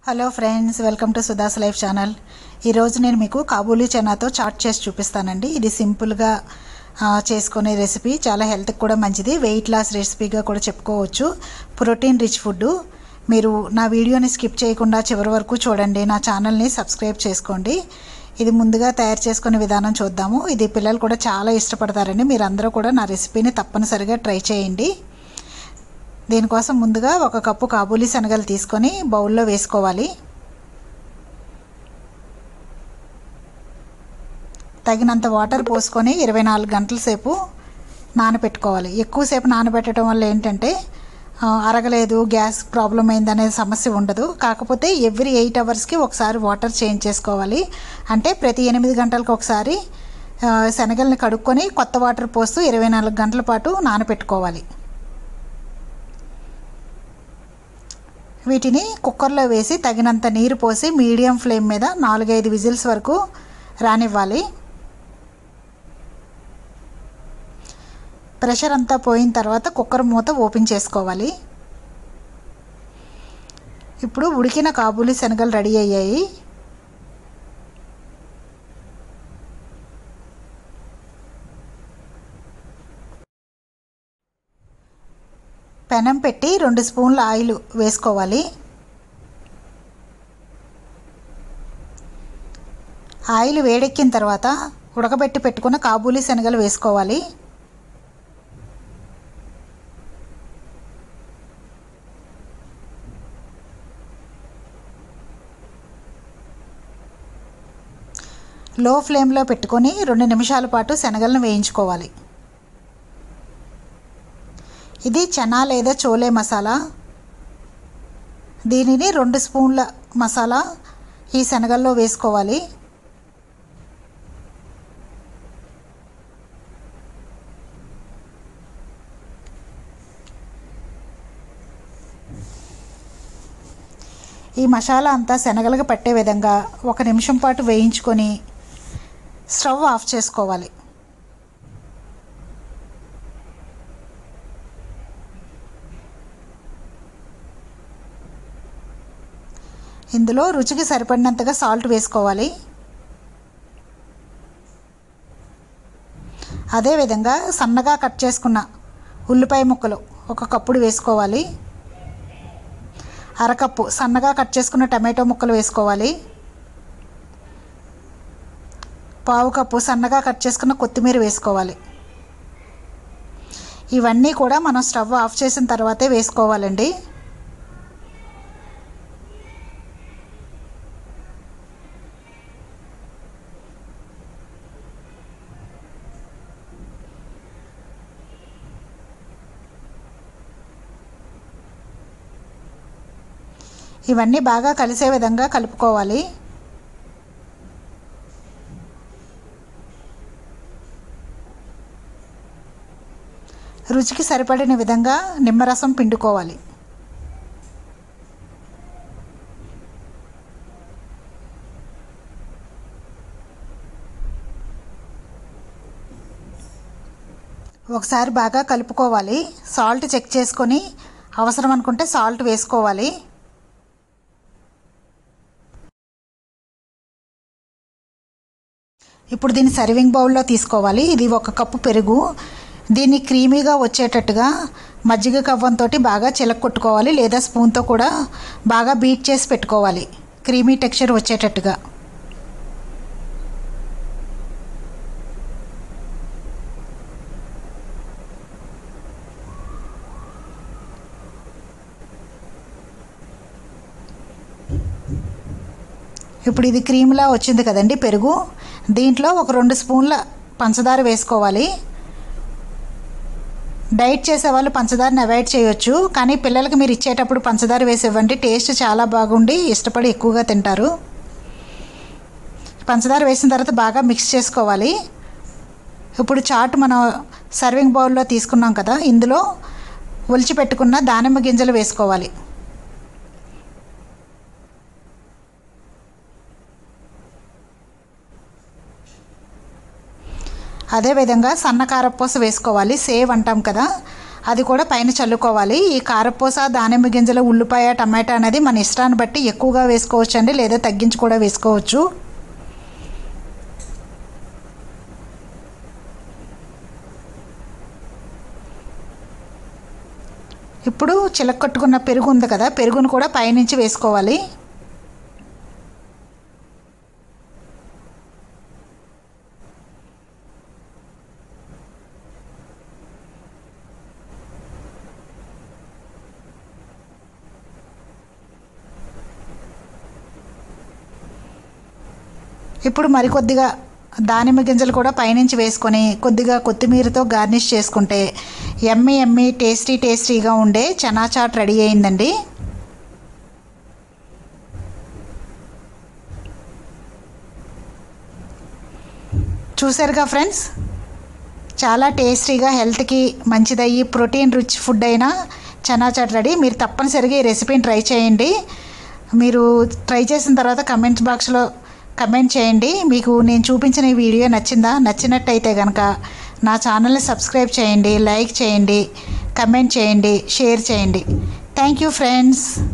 hello friends welcome to Sudha's life channel ఈరోజు నేను మీకు కాబూలీ చనాతో చాట్ చేసి చూపిస్తానండి ఇది సింపుల్గా ఆ, చేసుకునే రెసిపీ చాలా హెల్త్కి కూడా మంచిది వెయిట్ లాస్ రెసిపీగా కూడా చెప్పుకోవచ్చు ప్రోటీన్ రిచ్ ఫుడ్ మీరు నా వీడియోని స్కిప్ చేయకుండా చివరి వరకు చూడండి నా ఛానల్ని సబ్స్క్రైబ్ చేసుకోండి ఇది ముందుగా తయారు చేసుకునే విధానం చూద్దాము ఇది పిల్లలు కూడా చాలా ఇష్టపడతారండి మీరందరూ కూడా నా రెసిపీని తప్పనిసరిగా ట్రై చేయండి దీనికోసం ముందుగా ఒక కప్పు కాబూలీ శనగలు తీసుకొని బౌల్లో వేసుకోవాలి తగినంత వాటర్ పోసుకొని ఇరవై నాలుగు గంటల సేపు నానబెట్టుకోవాలి ఎక్కువసేపు నానబెట్టడం వల్ల ఏంటంటే ఆ, అరగలేదు గ్యాస్ ప్రాబ్లం అయిందనే సమస్య ఉండదు కాకపోతే ఎవ్రీ ఎయిట్ అవర్స్కి ఒకసారి వాటర్ చేంజ్ చేసుకోవాలి అంటే ప్రతి ఎనిమిది గంటలకు ఒకసారి ఆ, శనగల్ని కడుక్కొని కొత్త వాటర్ పోస్తూ ఇరవై నాలుగు గంటల పాటు నానబెట్టుకోవాలి వీటిని కుక్కర్లో వేసి తగినంత నీరు పోసి మీడియం ఫ్లేమ్ మీద నాలుగైదు విజిల్స్ వరకు రానివ్వాలి ప్రెషర్ అంతా పోయిన తర్వాత కుక్కర్ మూత ఓపెన్ చేసుకోవాలి ఇప్పుడు ఉడికిన కాబూలీ శనగలు రెడీ అయ్యాయి పెనం పెట్టి రెండు స్పూన్ల ఆయిల్ వేసుకోవాలి ఆయిల్ వేడెక్కిన తర్వాత ఉడకబెట్టి పెట్టుకున్న కాబూలీ శనగలు వేసుకోవాలి లో ఫ్లేమ్లో పెట్టుకొని రెండు నిమిషాల పాటు శనగలను వేయించుకోవాలి ఇది చనా లేదా చోలే మసాలా దీనిని రెండు స్పూన్ల మసాలా ఈ శనగల్లో వేసుకోవాలి ఈ మసాలా అంతా శనగలకు పట్టే విధంగా ఒక నిమిషం పాటు వేయించుకొని స్టవ్ ఆఫ్ చేసుకోవాలి ఇందులో రుచికి సరిపడినంతగా సాల్ట్ వేసుకోవాలి అదేవిధంగా సన్నగా కట్ చేసుకున్న ఉల్లిపాయ ముక్కలు ఒక కప్పుడు వేసుకోవాలి అరకప్పు సన్నగా కట్ చేసుకున్న టమాటో ముక్కలు వేసుకోవాలి పావు కప్పు సన్నగా కట్ చేసుకున్న కొత్తిమీర వేసుకోవాలి ఇవన్నీ కూడా మనం స్టవ్ ఆఫ్ చేసిన తర్వాతే వేసుకోవాలండి ఇవన్నీ బాగా కలిసే విధంగా కలుపుకోవాలి రుచికి సరిపడిన విధంగా నిమ్మరసం పిండుకోవాలి ఒకసారి బాగా కలుపుకోవాలి సాల్ట్ చెక్ చేసుకొని అవసరం అనుకుంటే సాల్ట్ వేసుకోవాలి ఇప్పుడు దీన్ని సర్వింగ్ బౌల్లో తీసుకోవాలి ఇది ఒక కప్పు పెరుగు దీన్ని క్రీమీగా వచ్చేటట్టుగా మజ్జిగ కవ్వంతో బాగా చిలక్కొట్టుకోవాలి లేదా స్పూన్తో కూడా బాగా బీట్ చేసి పెట్టుకోవాలి క్రీమీ టెక్స్చర్ వచ్చేటట్టుగా ఇప్పుడు ఇది క్రీమ్లా వచ్చింది కదండి పెరుగు దీంట్లో ఒక రెండు స్పూన్ల పంచదార వేసుకోవాలి డైట్ చేసే వాళ్ళు పంచదారని అవాయిడ్ చేయొచ్చు కానీ పిల్లలకి మీరు ఇచ్చేటప్పుడు పంచదార వేసి ఇవ్వండి టేస్ట్ చాలా బాగుండి ఇష్టపడి ఎక్కువగా తింటారు పంచదార వేసిన తర్వాత బాగా మిక్స్ చేసుకోవాలి ఇప్పుడు చాట్ మనం సర్వింగ్ బౌల్లో తీసుకున్నాం కదా ఇందులో ఒలిచి పెట్టుకున్న దానిమ్మ గింజలు వేసుకోవాలి అదేవిధంగా సన్న కారపూస వేసుకోవాలి సేవ్ అంటాం కదా అది కూడా పైన చల్లుకోవాలి ఈ కారపూస దానిమ్మ గింజలు ఉల్లిపాయ టమాటా అనేది మన ఇష్టాన్ని బట్టి ఎక్కువగా వేసుకోవచ్చు అండి లేదా తగ్గించి కూడా వేసుకోవచ్చు ఇప్పుడు చిలకట్టుకున్న పెరుగు ఉంది కదా పెరుగును కూడా పైనుంచి వేసుకోవాలి ఇప్పుడు మరికొద్దిగా దానిమ్మ గింజలు కూడా పైనుంచి వేసుకొని కొద్దిగా కొత్తిమీరతో గార్నిష్ చేసుకుంటే ఎమ్మి ఎమ్మి టేస్టీ టేస్టీగా ఉండే చనా చాట్ రెడీ అయిందండి చూసారుగా ఫ్రెండ్స్ చాలా టేస్టీగా హెల్త్కి మంచిదయ్యి ప్రోటీన్ రిచ్ ఫుడ్ అయినా చనా చాట్ రెడీ మీరు తప్పనిసరిగా ఈ రెసిపీని ట్రై చేయండి మీరు ట్రై చేసిన తర్వాత కమెంట్స్ బాక్స్లో కమెంట్ చేయండి మీకు నేను చూపించిన ఈ వీడియో నచ్చిందా నచ్చినట్టయితే కనుక నా ఛానల్ని సబ్స్క్రైబ్ చేయండి లైక్ చేయండి కమెంట్ చేయండి షేర్ చేయండి థ్యాంక్ యూ ఫ్రెండ్స్